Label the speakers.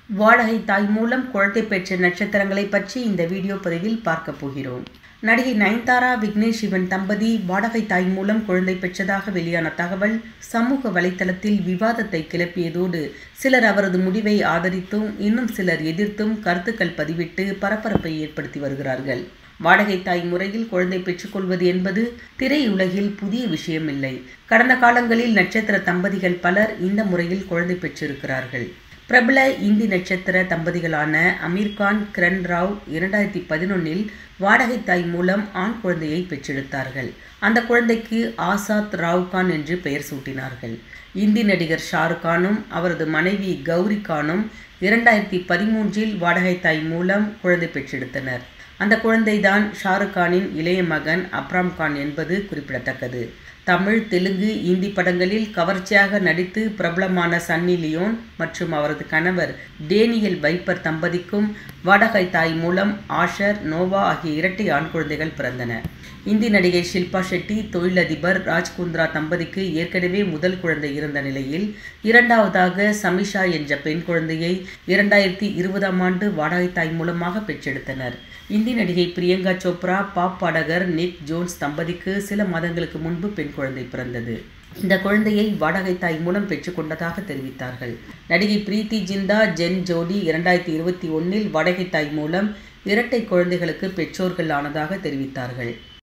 Speaker 1: வாடகை தாய் மூலம் குழந்தை பெற்ற நட்சத்திரங்களை பற்றி இந்த வீடியோ பதிவில் பார்க்க போகிறோம் நடிகை நயன்தாரா விக்னேஷ் சிவன் தம்பதி வாடகை தாய் மூலம் குழந்தை பெற்றதாக வெளியான தகவல் சமூக வலைதளத்தில் விவாதத்தை கிளப்பியதோடு சிலர் அவரது முடிவை ஆதரித்தும் இன்னும் சிலர் எதிர்த்தும் கருத்துக்கள் பதிவிட்டு பரபரப்பை ஏற்படுத்தி வருகிறார்கள் வாடகை தாய் முறையில் குழந்தை பெற்றுக்கொள்வது என்பது திரையுலகில் புதிய விஷயமில்லை கடந்த காலங்களில் நட்சத்திர தம்பதிகள் பலர் இந்த முறையில் குழந்தை பெற்றிருக்கிறார்கள் பிரபல இந்தி நட்சத்திர தம்பதிகளான அமீர்கான் கிரண் ராவ் இரண்டாயிரத்தி பதினொன்னில் வாடகை தாய் மூலம் ஆண் குழந்தையை பெற்றெடுத்தார்கள் அந்த குழந்தைக்கு ஆசாத் ராவ் கான் என்று பெயர் சூட்டினார்கள் இந்தி நடிகர் ஷாருக் கானும் அவரது மனைவி கௌரி கானும் இரண்டாயிரத்தி பதிமூன்றில் வாடகை தாய் மூலம் குழந்தை பெற்றெடுத்தனர் அந்த குழந்தைதான் ஷாருக் கானின் இளைய மகன் அப்ராம் கான் என்பது குறிப்பிடத்தக்கது தமிழ் தெலுங்கு இந்தி படங்களில் கவர்ச்சியாக நடித்து பிரபலமான சன்னி லியோன் மற்றும் அவரது கணவர் டேனியல் வைப்பர் தம்பதிக்கும் வாடகை தாய் மூலம் ஆஷர் நோவா ஆகிய இரட்டை ஆண் குழந்தைகள் பிறந்தன இந்தி நடிகை ஷில்பா ஷெட்டி தொழிலதிபர் ராஜ்குந்த்ரா தம்பதிக்கு ஏற்கனவே முதல் குழந்தை இருந்த நிலையில் இரண்டாவதாக சமிஷா என்ற பெண் குழந்தையை இரண்டாயிரத்தி இருபதாம் ஆண்டு வாடகை தாய் மூலமாக பெற்றெடுத்தனர் இந்தி நடிகை பிரியங்கா சோப்ரா பாப் பாடகர் நிக் ஜோன்ஸ் தம்பதிக்கு சில மாதங்களுக்கு முன்பு பெண் குழந்தை பிறந்தது இந்த குழந்தையை வாடகை தாய் மூலம் பெற்றுக்கொண்டதாக தெரிவித்தார்கள் நடிகை பிரீத்தி ஜிந்தா ஜென் ஜோடி இரண்டாயிரத்தி இருபத்தி ஒன்னில் வாடகை தாய் மூலம் இரட்டை குழந்தைகளுக்கு பெற்றோர்கள் ஆனதாக தெரிவித்தார்கள்